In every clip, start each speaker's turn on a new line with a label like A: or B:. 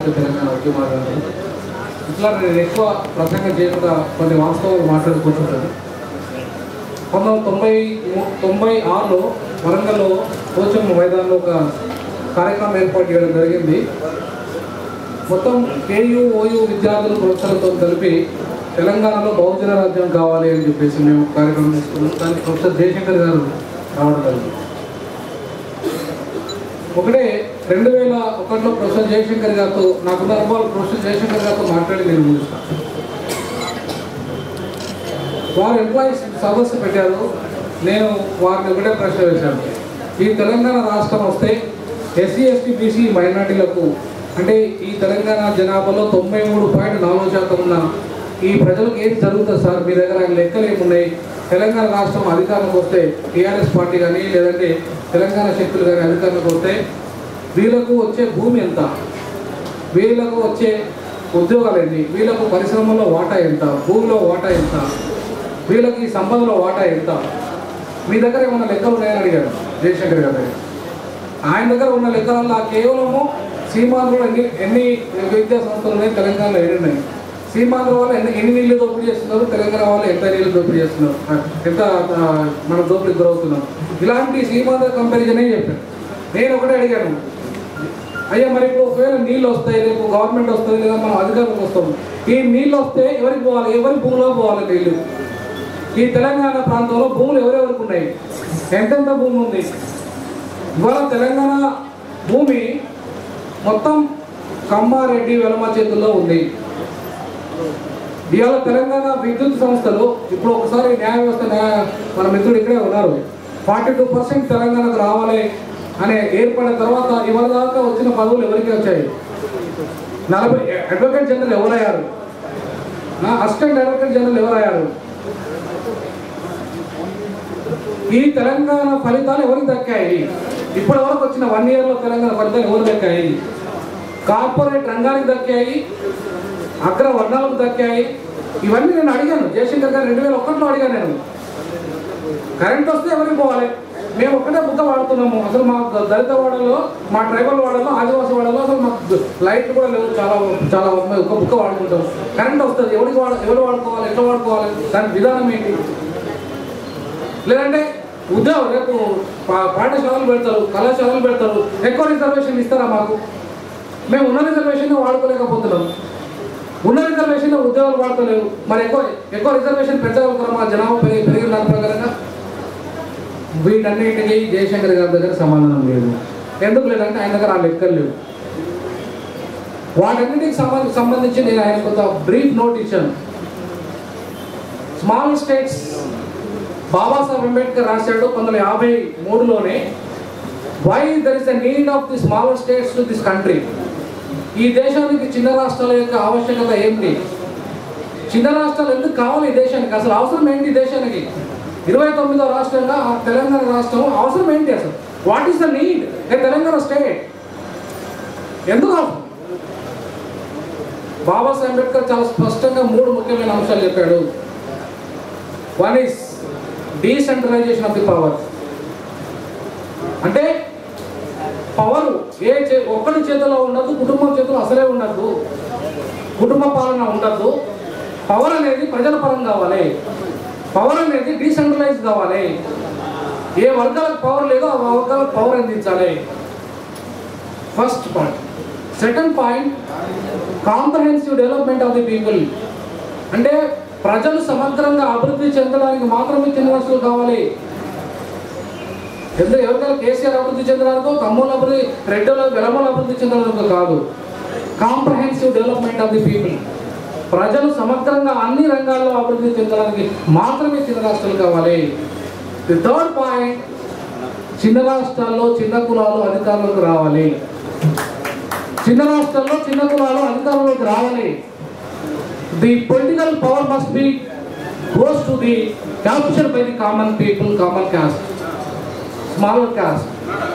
A: తెలంగాణ ఉద్యమాలు ఇట్లా నేను ఎక్కువ ప్రసంగం చేయకుండా కొన్ని వాస్తవాలు మాట్లాడుకుంటుంటాను పంతొమ్మిది తొంభై ము- తొంభై ఆరులో వరంగల్లో పోచమ్మ మైదానంలో ఒక కార్యక్రమం ఏర్పాటు చేయడం జరిగింది మొత్తం కేయూ ఓయూ విద్యార్థులు ప్రొఫెసర్లతో కలిపి తెలంగాణలో బహుజన రాజ్యం కావాలి అని చెప్పేసి మేము ఒక కార్యక్రమం తీసుకున్నాం దానికి ప్రొఫెసర్ జయశంకర్ గారు రావడం జరిగింది ఒకటే రెండు వేల ఒకటిలో ప్రొఫెసర్ జయశంకర్ గారితో నాకున్న అనుభవాలు ప్రొఫెసర్ జయశంకర్ గారితో మాట్లాడి నేను ముగిస్తాను వారు ఎంప్లాయీస్ సదస్సు పెట్టారు నేను వారిని ఒకటే ప్రశ్న వేశాను ఈ తెలంగాణ రాష్ట్రం వస్తే ఎస్సీ ఎస్టీ బీసీ మైనార్టీలకు అంటే ఈ తెలంగాణ జనాభాలో తొంభై మూడు పాయింట్ నాలుగు శాతం ఉన్న ఈ ప్రజలకు ఏం జరుగుతుంది సార్ మీ దగ్గర లెక్కలు ఏమున్నాయి తెలంగాణ రాష్ట్రం అధికారంలోకి వస్తే టీఆర్ఎస్ పార్టీ కానీ లేదంటే తెలంగాణ శక్తులు కానీ అధికారంలోకి వస్తే వీళ్ళకు వచ్చే భూమి ఎంత వీళ్ళకు వచ్చే ఉద్యోగాలు ఏంటి వీళ్ళకు పరిశ్రమలో వాటా ఎంత భూమిలో వాటా ఎంత వీళ్ళకి సంపదలో వాటా ఎంత మీ దగ్గర ఏమైనా లెక్కలు ఉన్నాయని అడిగారు జయశంకర్ గారు దగ్గర. ఆయన దగ్గర ఉన్న లెక్కలల్లో కేవలము సీమాంధ్రలో ఎన్ని ఎన్ని విద్యా సంస్థలు ఉన్నాయి తెలంగాణలో ఎన్ని ఉన్నాయి సీమాంధ్ర వాళ్ళు ఎన్ని ఎన్ని నీళ్లు దోపిడీ చేస్తున్నారు తెలంగాణ వాళ్ళు ఎంత నీళ్లు దోపిడీ చేస్తున్నారు ఆ, ఎంత ఆ, మనం దోపిడీకి గురవుతున్నాం ఇలాంటి సీమాంధ్ర కంపారిజనే చెప్పాను నేను ఒకటే అడిగాను అయ్యా మరి ఇప్పుడు ఒకవేళ నీళ్ళు వస్తాయి రేపు గవర్నమెంట్ వస్తుంది లేదా మనం అధికారులకు వస్తాం ఈ నీళ్ళు వస్తే ఎవరికి పోవాలి ఎవరి భూమిలో పోవాలి నీళ్ళు ఈ తెలంగాణ ప్రాంతంలో భూములు ఎవరెవరికి ఉన్నాయి ఎంతెంత భూమి ఉంది ఇవాళ తెలంగాణ భూమి మొత్తం కమ్మారెడ్డి వెలమ చేతుల్లో ఉంది ఇవాళ తెలంగాణ విద్యుత్ సంస్థలు ఇప్పుడు ఒకసారి న్యాయ వ్యవస్థ న్యాయ మన మిత్రుడు ఇక్కడే ఉన్నారు ఫార్టీ టూ పర్సెంట్ తెలంగాణకు రావాలి అనే ఏర్పడిన తర్వాత ఇవాళ దాకా వచ్చిన పదవులు ఎవరికి వచ్చాయి నలభై అడ్వకేట్ జనరల్ ఎవరయ్యారు అసిస్టెంట్ అడ్వకేట్ జనరల్ ఎవరయ్యారు ఈ తెలంగాణ ఫలితాలు ఎవరికి దక్కాయి ఇప్పటి వరకు వచ్చిన వన్ ఇయర్లో తెలంగాణ ఫలితాలు ఎవరు దక్కాయి కార్పొరేట్ రంగానికి దక్కాయి అగ్ర వర్ణాలకు దక్కాయి ఇవన్నీ నేను అడిగాను జయశంకర్ గారు రెండు వేల ఒకటిలో అడిగాను నేను కరెంట్ వస్తే ఎవరికి పోవాలి మేము ఒక్కటే బుక్క వాడుతున్నాము అసలు మా దళిత వాడలో మా ట్రైబల్ వాడలో ఆదివాసీ వాడలో అసలు మాకు లైట్ కూడా లేవు చాలా చాలా మేము ఒక బుక్క వాడుకుంటాం కరెంట్ వస్తుంది ఎవరికి వాడ ఎవరు వాడుకోవాలి ఎట్లా వాడుకోవాలి దాని విధానం ఏంటి లేదంటే ఉద్యోగం రేపు పా- పాఠశాలలు పెడతారు కళాశాలలు పెడతారు ఎక్కువ రిజర్వేషన్ ఇస్తారా మాకు మేము ఉన్న రిజర్వేషన్ వాడుకోలేకపోతున్నాం ఉన్న రిజర్వేషన్ ఉద్యోగాలు వాడుకోలేవు మరి ఎక్కువ ఎక్కువ రిజర్వేషన్ పెంచగలుగుతారా మా జనాభా పెరిగి పెరిగిన దాని ప్రకారంగా వీటన్నిటికీ జయశంకర్ గారి దగ్గర సమాధానం లేదు ఎందుకు లేదంటే ఆయన దగ్గర ఆ లెక్కలు లేవు వాటన్నిటికి సంబంధ సంబంధించి నేను ఆయన కొంత బ్రీఫ్ నోట్ ఇచ్చాను స్మాల్ స్టేట్స్ బాబాసాహెబ్ అంబేద్కర్ రాశాడు పంతొమ్మిది వందల యాభై మూడులోనే why there is the need of the small states to this country ఈ దేశానికి చిన్న రాష్ట్రాల యొక్క ఆవశ్యకత ఏంటి చిన్న రాష్ట్రాలు ఎందుకు కావాలి ఈ దేశానికి అసలు అవసరం ఏంటి ఈ దేశానికి ఇరవై తొమ్మిదో రాష్ట్రంగా ఆ తెలంగాణ రాష్ట్రం అవసరం ఏంటి అసలు what is the need a Telangana state ఎందుకు అవసరం బాబాసాహెబ్ అంబేద్కర్ చాలా స్పష్టంగా మూడు ముఖ్యమైన అంశాలు చెప్పాడు one is decentralization of the power అంటే పవర్ ఏ చే ఒక్కడి చేతిలో ఉండదు కుటుంబం చేతిలో అసలే ఉండద్దు కుటుంబ పాలన ఉండద్దు పవర్ అనేది ప్రజల పరం కావాలి పవర్ అనేది డీసెంట్రలైజ్ కావాలి ఏ వర్గాలకు పవర్ లేదో ఆ వర్గాలకు పవర్ అందించాలి first point second point comprehensive development of the people అంటే ప్రజలు సమగ్రంగా అభివృద్ధి చెందడానికి మాత్రమే చిన్న రాష్ట్రాలు కావాలి ఎందుకు ఎవరికైనా కేసీఆర్ అభివృద్ధి చెందడానికో కమ్మూలు అభివృద్ధి రెడ్డిలో వెలమల అభివృద్ధి చెందడానికో కాదు comprehensive development of the people ప్రజలు సమగ్రంగా అన్ని రంగాల్లో అభివృద్ధి చెందడానికి మాత్రమే చిన్న రాష్ట్రాలు కావాలి ది థర్డ్ పాయింట్ చిన్న రాష్ట్రాల్లో చిన్న కులాలు అధికారంలోకి రావాలి చిన్న రాష్ట్రాల్లో చిన్న కులాలు అధికారంలోకి రావాలి the political power must be goes to the capture by the common people common caste smaller caste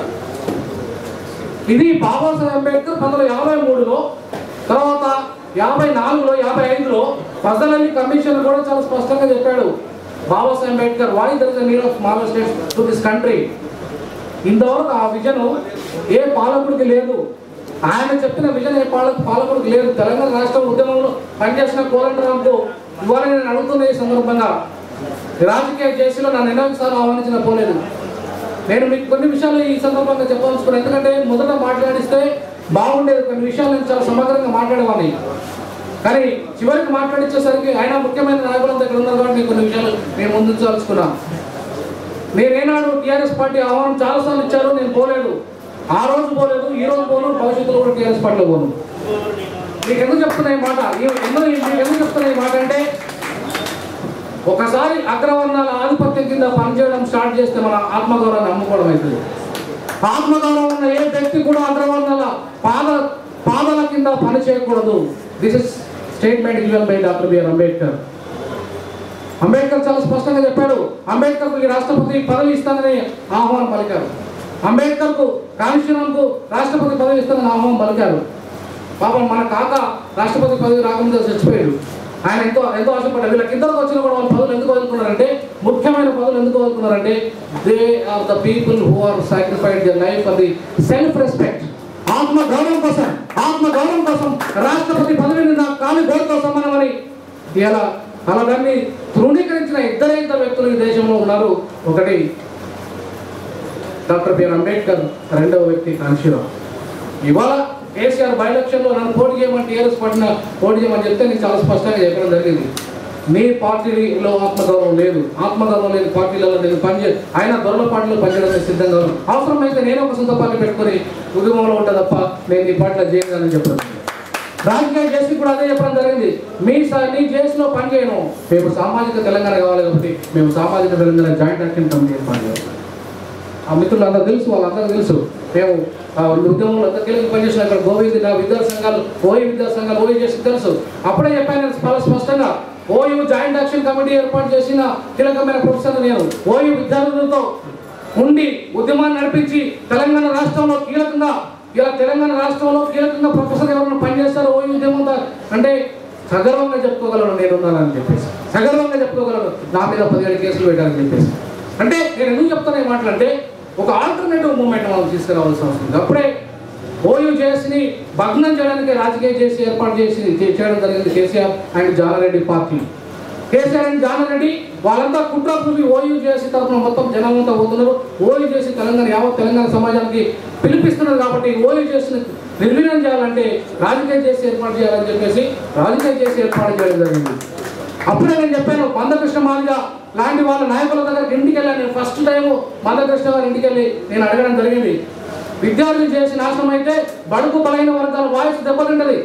A: ఇది బాబాసాహెబ్ అంబేద్కర్ పంతొమ్మిది వందల యాభై మూడులో తర్వాత యాభై నాలుగులో యాభై ఐదులో ఫజల్ అలీ కమిషన్ కూడా చాలా స్పష్టంగా చెప్పాడు Babasaheb Ambedkar why there is need of smaller states to this country ఇంతవరకు ఆ విజన్ ఏ పాలకుడికి లేదు ఆయన చెప్పిన విజన్ ఏ పాలక పాలకుడికి లేదు తెలంగాణ రాష్ట్రం ఉద్యమంలో పనిచేసిన కోదండరాంకు ఇవాళ నేను అడుగుతున్న ఈ సందర్భంగా రాజకీయ చేసిలో నన్ను ఎన్నో సార్లు ఆహ్వానించిన పోలేదు నేను మీకు కొన్ని విషయాలు ఈ సందర్భంగా చెప్పదలుచుకున్నాను ఎందుకంటే మొదట మాట్లాడిస్తే బాగుండేది కొన్ని విషయాలు నేను చాలా సమగ్రంగా మాట్లాడేవాడిని కానీ చివరికి మాట్లాడించేసరికి ఆయన ముఖ్యమైన నాయకులంతా ఇక్కడ ఉన్నారు కాబట్టి కొన్ని విషయాలు నేను ముందుంచదలుచుకున్నాను నేనేనాడు టీఆర్ఎస్ పార్టీ ఆహ్వానం చాలాసార్లు ఇచ్చారు నేను పోలేదు ఆ రోజు పోలేదు ఈ రోజు పోను భవిష్యత్తులో కూడా టీఆర్ఎస్ పార్టీలో పోను మీకు ఎందుకు చెప్తున్నా ఈ మాట ఈ- ఎందుకు మీకు ఎందుకు చెప్తున్నా ఈ మాట అంటే ఒకసారి అగ్రవర్ణాల ఆధిపత్యం కింద పనిచేయడం స్టార్ట్ చేస్తే మన ఆత్మగౌరవాన్ని అమ్ముకోవడం అవుతుంది ఆత్మగౌరవం ఉన్న ఏ వ్యక్తి కూడా అగ్రవర్ణాల పాద పాదాల కింద పని చేయకూడదు this is statement given by doctor BR Ambedkar Ambedkar చాలా స్పష్టంగా చెప్పాడు అంబేద్కర్ ఈ రాష్ట్రపతి పదవి ఇస్తానని ఆహ్వానం పలికారు అంబేద్కర్ కు కాన్స్టిట్యూన్కు రాష్ట్రపతి పదవి ఇస్తానని ఆహ్వానం పలికారు పాపం మన కాక రాష్ట్రపతి పదవి రాకముందే చచ్చిపోయాడు ఆయన ఎంతో ఎంతో ఆశపడ్డారు వీళ్ళకి ఇద్దరికి వచ్చిన కూడా వాళ్ళు పదవులు ఎందుకు వదులుకున్నారంటే ముఖ్యమైన పదవులు ఎందుకు వదులుకున్నారంటే they are the people who are sacrificed the life for the self respect ఆత్మ గౌరవం కోసం ఆత్మ గౌరవం కోసం రాష్ట్రపతి పదవిని నా కాలి గోరుతో సమానమని ఇలా అలాగన్ని తృణీకరించిన ఇద్దరే ఇద్దరు వ్యక్తులు ఈ దేశంలో ఉన్నారు ఒకటి డాక్టర్ బిఆర్ అంబేద్కర్ రెండవ వ్యక్తి కాంశీరావు ఇవాళ కేసీఆర్ బై ఎలక్షన్లో నన్ను పోటీ చేయమని టీఆర్ఎస్ పట్టిన పోటీ చేయమని చెప్తే నేను చాలా స్పష్టంగా చెప్పడం జరిగింది మీ పార్టీలో ఆత్మగౌరవం లేదు ఆత్మగౌరవం లేని పార్టీలలో నేను పనిచే ఆయన దొరల పార్టీలో పనిచేయడానికి సిద్ధంగా ఉన్నాను అవసరమైతే నేను ఒక సొంత పార్టీ పెట్టుకొని ఉద్యమంలో ఉంటా తప్ప నేను ఈ పార్టీలో చేయగలని చెప్పాను రాజకీయ చేసి కూడా అదే చెప్పడం జరిగింది మీ సా- నీ చేసిలో పని చేయను మేము సామాజిక తెలంగాణ కావాలి కాబట్టి మేము సామాజిక తెలంగాణ జాయింట్ యాక్షన్ కమిటీ ఏర్పాటు చేస్తాం ఆ మిత్రులందరూ తెలుసు వాళ్ళందరూ తెలుసు మేము ఆ ఉద్యమంలో అంతా కీలక పనిచేసిన ఇక్కడ గోవింద్ నా విద్యా సంఘాలు ఓయి విద్యా సంఘాలు ఓయి చేసి తెలుసు అప్పుడే చెప్పాను నేను చాలా స్పష్టంగా ఓయు జాయింట్ యాక్షన్ కమిటీ ఏర్పాటు చేసిన కీలకమైన ప్రొఫెసర్ నేను ఓయు విద్యార్థులతో ఉండి ఉద్యమాన్ని నడిపించి తెలంగాణ రాష్ట్రంలో కీలకంగా ఇలా తెలంగాణ రాష్ట్రంలో కీలకంగా ప్రొఫెసర్ ఎవరైనా పనిచేస్తారో ఓయు ఉద్యమంతో అంటే సగర్వంగా చెప్పుకోగలను నేను ఉన్నానని చెప్పేసి సగర్వంగా చెప్పుకోగలను నా మీద పదిహేడు కేసులు పెట్టాలని చెప్పేసి అంటే నేను ఎందుకు చెప్తాను ఈ మాటలు అంటే ఒక ఆల్టర్నేటివ్ మూమెంట్ మనం తీసుకురావాల్సిన అవసరం ఉంది అప్పుడే ఓయూ చేసి భగ్నం చేయడానికి రాజకీయ చేసి ఏర్పాటు చేసి చే- చేయడం జరిగింది KCR and Janareddy party KCR and Janareddy వాళ్ళంతా కుట్ర పూర్తి ఓయూ చేసి తరఫున మొత్తం జనం అంతా పోతున్నారు ఓయూ చేసి తెలంగాణ యావత్ తెలంగాణ సమాజానికి పిలిపిస్తున్నారు కాబట్టి ఓయూ చేసి నిర్వీర్యం చేయాలంటే రాజకీయ చేసి ఏర్పాటు చేయాలని చెప్పేసి రాజకీయ చేసి ఏర్పాటు చేయడం జరిగింది అప్పుడే నేను చెప్పాను మందకృష్ణ మాదిగ లాంటి వాళ్ళ నాయకుల దగ్గరికి ఇంటికి వెళ్ళాను నేను ఫస్ట్ టైం మందకృష్ణ గారి ఇంటికి వెళ్ళి నేను అడగడం జరిగింది విద్యార్థులు చేసి నాశనం అయితే బడుగు బలైన వర్గాల వాయిస్ దెబ్బతింటది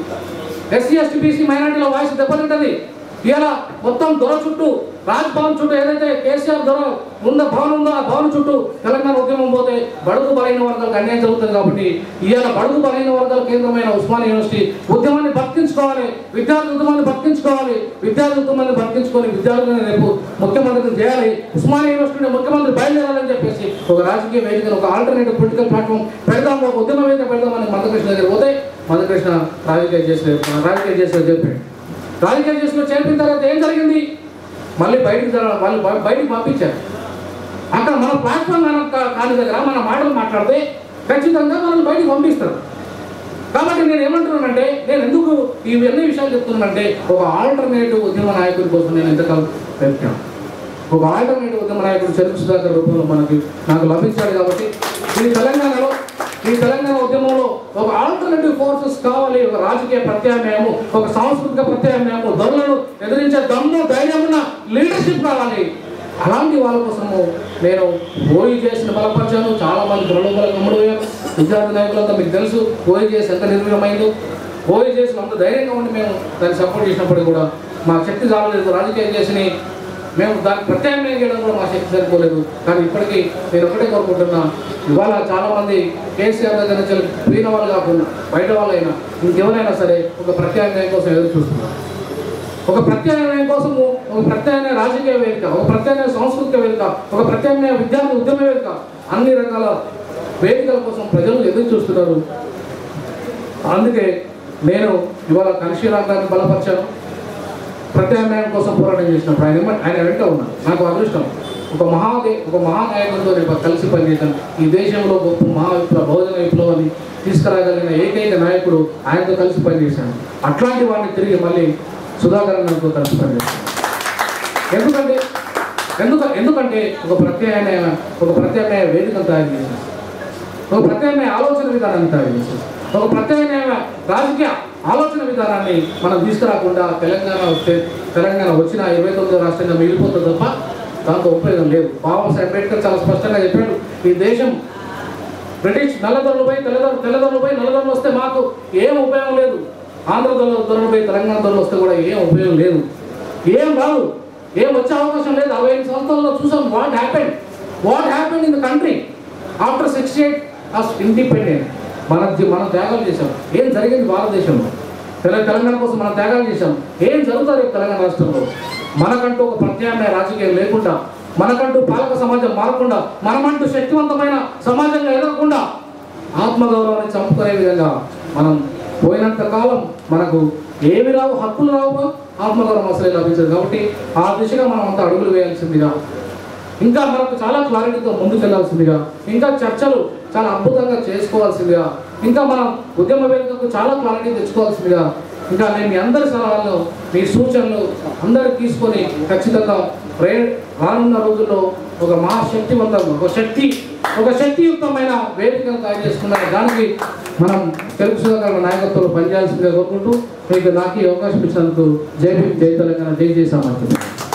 A: ఎస్సీ ఎస్టీ బీసీ మైనార్టీల వాయిస్ దెబ్బతింటది ఇలా మొత్తం దొర చుట్టూ రాజ్ భవన్ చుట్టూ ఏదైతే కేసీఆర్ దొర ఉందో భవన్ ఉందో ఆ భవన్ చుట్టూ తెలంగాణ ఉద్యమం పోతే బడుగు బలైన వర్గాలకు అన్యాయం జరుగుతుంది కాబట్టి ఇవాళ బడుగు బలైన వర్గాల కేంద్రమైన ఉస్మానియా యూనివర్సిటీ ఉద్యమాన్ని భక్తించుకోవాలి విద్యార్థి ఉద్యమాన్ని భక్తించుకోవాలి విద్యార్థి ఉద్యమాన్ని భక్తించుకొని విద్యార్థులను రేపు ముఖ్యమంత్రిని చేయాలి ఉస్మానియా యూనివర్సిటీ ముఖ్యమంత్రి బయలుదేరాలని చెప్పేసి ఒక రాజకీయ వేదికను ఒక ఆల్టర్నేటివ్ పొలిటికల్ ప్లాట్ఫామ్ పెడదాం ఒక ఉద్యమ వేదిక పెడదామని మందకృష్ణ దగ్గర పోతే మందకృష్ణ రాజకీయ చేసిన రాజకీయ చేసిన చెప్పాడు రాజకీయ చేసిన చేరిన తర్వాత ఏం జరిగింది మళ్ళీ బయటికి జర- వాళ్ళు బయ- బయటికి పంపించారు అక్కడ మన ప్లాట్ఫామ్ కాని దగ్గర మన మాటలు మాట్లాడితే ఖచ్చితంగా మనల్ని బయటికి పంపిస్తారు కాబట్టి నేను ఏమంటున్నానంటే నేను ఎందుకు ఇవన్నీ విషయాలు చెప్తున్నానంటే ఒక ఆల్టర్నేటివ్ ఉద్యమ నాయకుడి కోసం నేను ఎంతకాలం వెళ్తాను ఒక ఆల్టర్నేటివ్ ఉద్యమ నాయకుడు చెరుకు సుధాకర్ రూపంలో మనకి నాకు లభించాడు కాబట్టి ఈ తెలంగాణలో ఈ తెలంగాణ ఉద్యమంలో ఒక ఆల్టర్నేటివ్ ఫోర్సెస్ కావాలి ఒక రాజకీయ ప్రత్యామ్నాయము ఒక సాంస్కృతిక ప్రత్యామ్నాయము దొరలను ఎదిరించే దమ్ము ధైర్యం ఉన్న లీడర్షిప్ కావాలి అలాంటి వాళ్ళ కోసము నేను ఓయి చేసిన బలపరిచాను చాలా మంది ప్రలోభాల కమ్ముడు పోయారు విద్యార్థి నాయకులంతా మీకు తెలుసు ఓయి చేసి ఎంత నిర్వీర్యమైందో ఓయి చేసి అంత ధైర్యంగా ఉండి మేము దాన్ని సపోర్ట్ చేసినప్పటికీ కూడా మా శక్తి చాలలేదు రాజకీయం చేసి మేము దాన్ని ప్రత్యామ్నాయం చేయడం కూడా మా శక్తి సరిపోలేదు కానీ ఇప్పటికీ నేను ఒకటే కోరుకుంటున్నా ఇవాళ చాలా మంది కేసీఆర్ దగ్గర నుంచి పోయిన వాళ్ళు కాకుండా బయట వాళ్ళైనా ఇంకెవరైనా సరే ఒక ప్రత్యామ్నాయం కోసం ఎదురు చూస్తున్నారు ఒక ప్రత్యామ్నాయం కోసము ఒక ప్రత్యామ్నాయ రాజకీయ వేదిక ఒక ప్రత్యామ్నాయ సాంస్కృతిక వేదిక ఒక ప్రత్యామ్నాయ విద్యార్థి ఉద్యమ వేదిక అన్ని రకాల వేదికల కోసం ప్రజలు ఎదురు చూస్తున్నారు అందుకే నేను ఇవాళ కన్షీరామ్ గారిని బలపరిచాను ప్రత్యామ్నాయం కోసం పోరాటం చేసినప్పుడు ఆయన ఏమ- ఆయన వెంట ఉన్నాను నాకు అదృష్టం ఒక మహాదే ఒక మహానాయకుడితో రేపు కలిసి పనిచేశాను ఈ దేశంలో గొప్ప మహా విప్లవ బహుజన విప్లవాన్ని తీసుకురాగలిగిన ఏకైక నాయకుడు ఆయనతో కలిసి పనిచేశాను అట్లాంటి వాడిని తిరిగి మళ్ళీ సుధాకర్ అన్నతో కలిసి పనిచేశాను ఎందుకంటే ఎందుక ఎందుకంటే ఒక ప్రత్యామ్నాయ ఒక ప్రత్యామ్నాయ వేదికను తయారు చేశాను ఒక ప్రత్యామ్నాయ ఆలోచన విధానాన్ని తయారు చేశారు ఒక ప్రత్యామ్నాయ రాజకీయ ఆలోచన విధానాన్ని మనం తీసుకురాకుండా తెలంగాణ వస్తే తెలంగాణ వచ్చిన ఇరవై తొమ్మిదో రాష్ట్రంగా మిగిలిపోతుంది తప్ప దాంతో ఉపయోగం లేదు బాబాసాహెబ్ అంబేద్కర్ చాలా స్పష్టంగా చెప్పాడు ఈ దేశం బ్రిటిష్ నల్లదొరలపై తెల్లదొర తెల్లదొరలపై నల్లదొరలు వస్తే మాకు ఏం ఉపయోగం లేదు ఆంధ్ర దొరల దొరలపై తెలంగాణ దొరలు వస్తే కూడా ఏం ఉపయోగం లేదు ఏం రాదు ఏం వచ్చే అవకాశం లేదు అరవై ఐదు సంవత్సరాల్లో చూసాం what happen what happen in the country after sixty eight as independent మన మనం త్యాగాలు చేశాం ఏం జరిగింది భారతదేశంలో తెల- తెలంగాణ కోసం మనం త్యాగాలు చేశాం ఏం జరుగుతుంది రేపు తెలంగాణ రాష్ట్రంలో మనకంటూ ఒక ప్రత్యామ్నాయ రాజకీయం లేకుండా మనకంటూ పాలక సమాజం మారకుండా మనమంటూ శక్తివంతమైన సమాజంగా ఎదగకుండా ఆత్మగౌరవాన్ని చంపుకునే విధంగా మనం పోయినంత కాలం మనకు ఏమి రావు హక్కులు రావు ఆత్మగౌరవం అసలే లభించదు కాబట్టి ఆ దిశగా మనం అంతా అడుగులు వేయాల్సిందిగా ఇంకా మనకు చాలా క్లారిటీతో ముందుకెళ్లాల్సిందిగా ఇంకా చర్చలు చాలా అద్భుతంగా చేసుకోవాల్సిందిగా ఇంకా మనం ఉద్యమ వేదికకు చాలా క్లారిటీ తెచ్చుకోవాల్సిందిగా ఇంకా నేను మీ అందరి సలహాలను మీ సూచనలు అందరు తీసుకొని ఖచ్చితంగా రే రానున్న రోజుల్లో ఒక మహాశక్తివంతం ఒక శక్తి ఒక శక్తియుక్తమైన వేదికను తయారు చేసుకున్న దానికి మనం తెలుగు సుధాకర్ నాయకత్వంలో పనిచేయాల్సిందిగా కోరుకుంటూ మీకు నాకు ఈ అవకాశం ఇచ్చినందుకు జై భీమ్ జై తెలంగాణ జై జై సామర్థ్యం